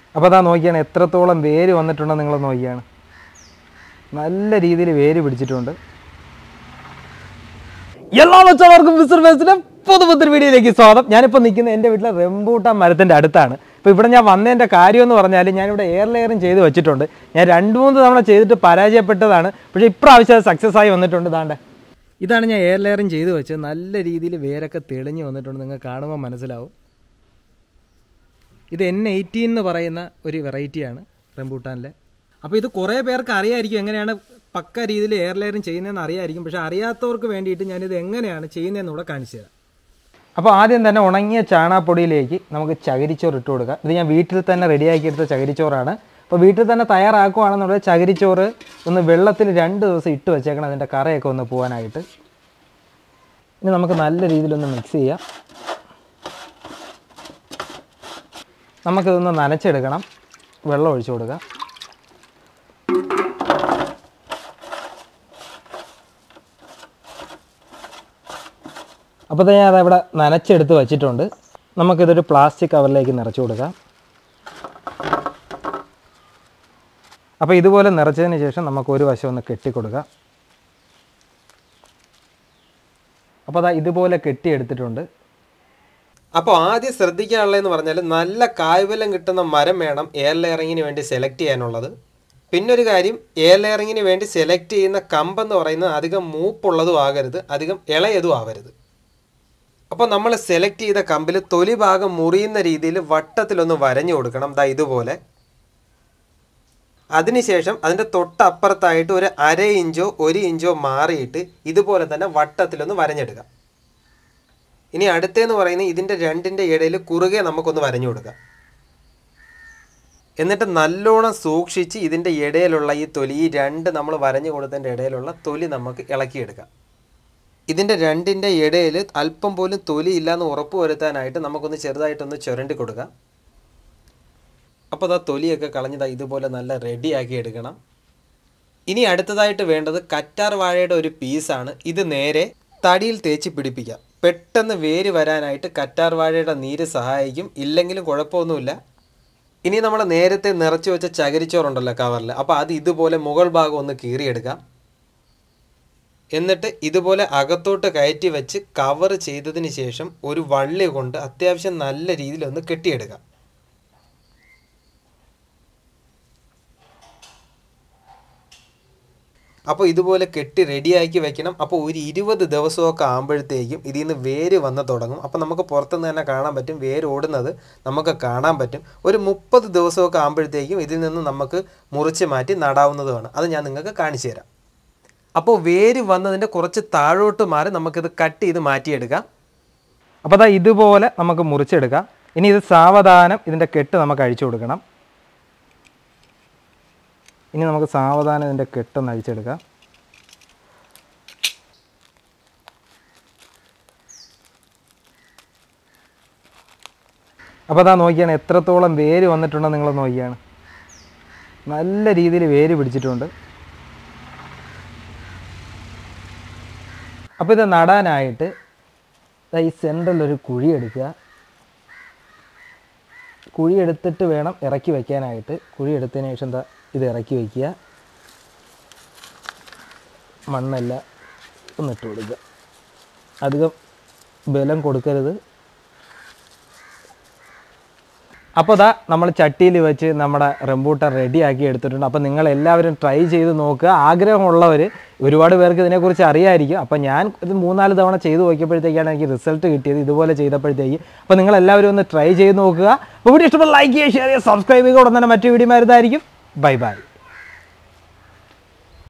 അപ്പോൾ അതാ നോക്കിയാണ് എത്രത്തോളം വേര് വന്നിട്ടുണ്ടെന്ന് നിങ്ങൾ നോക്കിയാണ് നല്ല രീതിയിൽ വേര് പിടിച്ചിട്ടുണ്ട് എല്ലാ വെച്ചവർക്കും മിസ്റ്റർ ഫേസിന്റെ പുതുപുത്തൻ വീഡിയോയിലേക്ക് സ്വാഗതം ഞാനിപ്പോൾ നിൽക്കുന്നത് എൻ്റെ വീട്ടിലെ റെമ്പൂട്ടാൻ മരത്തിൻ്റെ അടുത്താണ് ഇപ്പോൾ ഇവിടെ ഞാൻ വന്നതിൻ്റെ കാര്യം എന്ന് പറഞ്ഞാൽ ഞാനിവിടെ എയർ ലെയറിങ് ചെയ്ത് വെച്ചിട്ടുണ്ട് ഞാൻ രണ്ട് മൂന്ന് തവണ ചെയ്തിട്ട് പരാജയപ്പെട്ടതാണ് പക്ഷേ ഇപ്രാവശ്യം അത് സക്സസ് ആയി വന്നിട്ടുണ്ട് ദാണ്ടെ ഇതാണ് ഞാൻ എയർ ലെയറിങ് ചെയ്ത് വെച്ചത് നല്ല രീതിയിൽ വേരൊക്കെ തെളിഞ്ഞ് വന്നിട്ടുണ്ട് നിങ്ങൾക്ക് കാണുമ്പോൾ മനസ്സിലാവും ഇത് എൻ എയ്റ്റീൻ എന്ന് പറയുന്ന ഒരു വെറൈറ്റിയാണ് റംബൂട്ടാനിലെ അപ്പോൾ ഇത് കുറേ പേർക്ക് അറിയായിരിക്കും എങ്ങനെയാണ് പക്ക രീതിയിൽ എയർ ലെയറിങ് ചെയ്യുന്നതെന്ന് അറിയായിരിക്കും പക്ഷേ അറിയാത്തവർക്ക് വേണ്ടിയിട്ട് ഞാനിത് എങ്ങനെയാണ് ചെയ്യുന്നതെന്ന് കൂടെ കാണിച്ചു തരാം അപ്പോൾ ആദ്യം തന്നെ ഉണങ്ങിയ ചാണാപ്പൊടിയിലേക്ക് നമുക്ക് ചകിരിച്ചോറ് ഇട്ട് കൊടുക്കുക ഇത് ഞാൻ വീട്ടിൽ തന്നെ റെഡിയാക്കി എടുത്ത ചകിരിച്ചോറാണ് അപ്പോൾ വീട്ടിൽ തന്നെ തയ്യാറാക്കുകയാണെന്നുണ്ടെങ്കിൽ ചകിരിച്ചോറ് ഒന്ന് വെള്ളത്തിൽ രണ്ട് ദിവസം ഇട്ട് വെച്ചേക്കണം അതിൻ്റെ കറയൊക്കെ ഒന്ന് പോകാനായിട്ട് ഇനി നമുക്ക് നല്ല രീതിയിലൊന്ന് മിക്സ് ചെയ്യാം നമുക്കിതൊന്ന് നനച്ചെടുക്കണം വെള്ളം ഒഴിച്ചു കൊടുക്കുക അപ്പോൾ ഞാൻ അതവിടെ നനച്ചെടുത്ത് വച്ചിട്ടുണ്ട് നമുക്കിതൊരു പ്ലാസ്റ്റിക് കവറിലേക്ക് നിറച്ചു കൊടുക്കാം അപ്പോൾ ഇതുപോലെ നിറച്ചതിന് ശേഷം നമുക്ക് ഒരു വശം ഒന്ന് കെട്ടിക്കൊടുക്കാം അപ്പോൾ അതാ ഇതുപോലെ കെട്ടിയെടുത്തിട്ടുണ്ട് അപ്പോൾ ആദ്യം ശ്രദ്ധിക്കാനുള്ളതെന്ന് പറഞ്ഞാൽ നല്ല കായ്ഫലം കിട്ടുന്ന മരം വേണം എയർ ലെയറിങ്ങിന് വേണ്ടി സെലക്ട് ചെയ്യാനുള്ളത് പിന്നെ ഒരു കാര്യം എയർ ലെയറിങ്ങിന് വേണ്ടി സെലക്ട് ചെയ്യുന്ന കമ്പെന്ന് പറയുന്നത് അധികം മൂപ്പുള്ളതും ആകരുത് അധികം ഇളയതും ആവരുത് അപ്പോൾ നമ്മൾ സെലക്ട് ചെയ്ത കമ്പിൽ തൊലി ഭാഗം മുറിയുന്ന രീതിയിൽ വട്ടത്തിലൊന്ന് വരഞ്ഞു കൊടുക്കണം ദാ ഇതുപോലെ അതിനുശേഷം അതിൻ്റെ തൊട്ടപ്പുറത്തായിട്ട് ഒരു അര ഇഞ്ചോ ഒരു ഇഞ്ചോ മാറിയിട്ട് ഇതുപോലെ തന്നെ വട്ടത്തിലൊന്ന് വരഞ്ഞെടുക്കാം ഇനി അടുത്തേന്ന് പറയുന്നത് ഇതിൻ്റെ രണ്ടിൻ്റെ ഇടയിൽ കുറുകെ നമുക്കൊന്ന് വരഞ്ഞു കൊടുക്കാം എന്നിട്ട് നല്ലോണം സൂക്ഷിച്ച് ഇതിൻ്റെ ഇടയിലുള്ള ഈ തൊലി ഈ രണ്ട് നമ്മൾ വരഞ്ഞു കൊടുത്തതിൻ്റെ ഇടയിലുള്ള തൊലി നമുക്ക് ഇളക്കിയെടുക്കാം ഇതിൻ്റെ രണ്ടിൻ്റെ ഇടയിൽ അല്പം പോലും തൊലി ഇല്ലാന്ന് ഉറപ്പ് വരുത്താനായിട്ട് നമുക്കൊന്ന് ചെറുതായിട്ടൊന്ന് ചുരണ്ടി കൊടുക്കാം അപ്പോൾ അതാ തൊലിയൊക്കെ കളഞ്ഞതാ ഇതുപോലെ നല്ല റെഡിയാക്കി എടുക്കണം ഇനി അടുത്തതായിട്ട് വേണ്ടത് കറ്റാർ വാഴയുടെ ഒരു പീസാണ് ഇത് നേരെ തടിയിൽ തേച്ച് പിടിപ്പിക്കാം പെട്ടെന്ന് വേര് വരാനായിട്ട് കറ്റാർ വാഴയുടെ നീര് സഹായിക്കും ഇല്ലെങ്കിലും കുഴപ്പമൊന്നുമില്ല ഇനി നമ്മൾ നേരത്തെ നിറച്ച് വെച്ച ചകിരിച്ചോറുണ്ടല്ലോ കവറിൽ അപ്പോൾ അത് ഇതുപോലെ മുകൾ ഭാഗം ഒന്ന് കീറിയെടുക്കാം എന്നിട്ട് ഇതുപോലെ അകത്തോട്ട് കയറ്റി വെച്ച് കവർ ചെയ്തതിന് ശേഷം ഒരു വള്ളി കൊണ്ട് അത്യാവശ്യം നല്ല രീതിയിൽ ഒന്ന് കെട്ടിയെടുക്കാം അപ്പോൾ ഇതുപോലെ കെട്ടി റെഡിയാക്കി വെക്കണം അപ്പോൾ ഒരു ഇരുപത് ദിവസമൊക്കെ ആകുമ്പോഴത്തേക്കും ഇതിൽ നിന്ന് വേര് വന്ന് തുടങ്ങും അപ്പോൾ നമുക്ക് പുറത്തുനിന്ന് തന്നെ കാണാൻ പറ്റും വേര് ഓടുന്നത് നമുക്ക് കാണാൻ പറ്റും ഒരു മുപ്പത് ദിവസമൊക്കെ ആകുമ്പോഴത്തേക്കും ഇതിൽ നിന്ന് നമുക്ക് മുറിച്ച് മാറ്റി നടാവുന്നതുമാണ് അത് ഞാൻ നിങ്ങൾക്ക് കാണിച്ചു തരാം അപ്പോൾ വേര് വന്നതിൻ്റെ കുറച്ച് താഴോട്ട് മാറി നമുക്കിത് കട്ട് ചെയ്ത് മാറ്റിയെടുക്കാം അപ്പോൾ അതാ ഇതുപോലെ നമുക്ക് മുറിച്ചെടുക്കാം ഇനി ഇത് സാവധാനം ഇതിൻ്റെ കെട്ട് നമുക്ക് അഴിച്ചു കൊടുക്കണം ഇനി നമുക്ക് സാവധാനം ഇതിൻ്റെ കെട്ടൊന്ന് അഴിച്ചെടുക്കാം അപ്പോൾ അതാ നോക്കിയാണ് എത്രത്തോളം വേര് വന്നിട്ടുണ്ടെന്ന് നിങ്ങൾ നോക്കിയാണ് നല്ല രീതിയിൽ വേര് പിടിച്ചിട്ടുണ്ട് അപ്പോൾ ഇത് നടാനായിട്ട് ദാ ഈ സെൻറ്ററിൽ ഒരു കുഴി എടുക്കുക കുഴി എടുത്തിട്ട് വേണം ഇറക്കി വയ്ക്കാനായിട്ട് കുഴി എടുത്തതിന് ശേഷം എന്താ ഇത് ഇറക്കി വയ്ക്കുക മണ്ണെല്ലാം ഒന്നിട്ട് കൊടുക്കുക അധികം ബലം കൊടുക്കരുത് അപ്പോൾ ദാ നമ്മൾ ചട്ടിയിൽ വെച്ച് നമ്മുടെ റംബൂട്ടാൻ റെഡിയാക്കി എടുത്തിട്ടുണ്ട് അപ്പോൾ നിങ്ങൾ എല്ലാവരും ട്രൈ ചെയ്ത് നോക്കുക ആഗ്രഹമുള്ളവർ ഒരുപാട് പേർക്ക് ഇതിനെക്കുറിച്ച് അറിയായിരിക്കും അപ്പോൾ ഞാൻ ഇത് മൂന്നാല് തവണ ചെയ്ത് നോക്കിയപ്പോഴത്തേക്കാണ് എനിക്ക് റിസൾട്ട് കിട്ടിയത് ഇതുപോലെ ചെയ്തപ്പോഴത്തേക്ക് അപ്പോൾ നിങ്ങൾ എല്ലാവരും ഒന്ന് ട്രൈ ചെയ്ത് നോക്കുക അപ്പോൾ വീഡിയോ ഇഷ്ടപ്പെട്ട ലൈക്ക് ചെയ്യുക ഷെയർ ചെയ്യുക സബ്സ്ക്രൈബ് ചെയ്യുക ഉടൻ തന്നെ മറ്റു വീഡിയോ വരുന്നതായിരിക്കും ബൈ ബൈ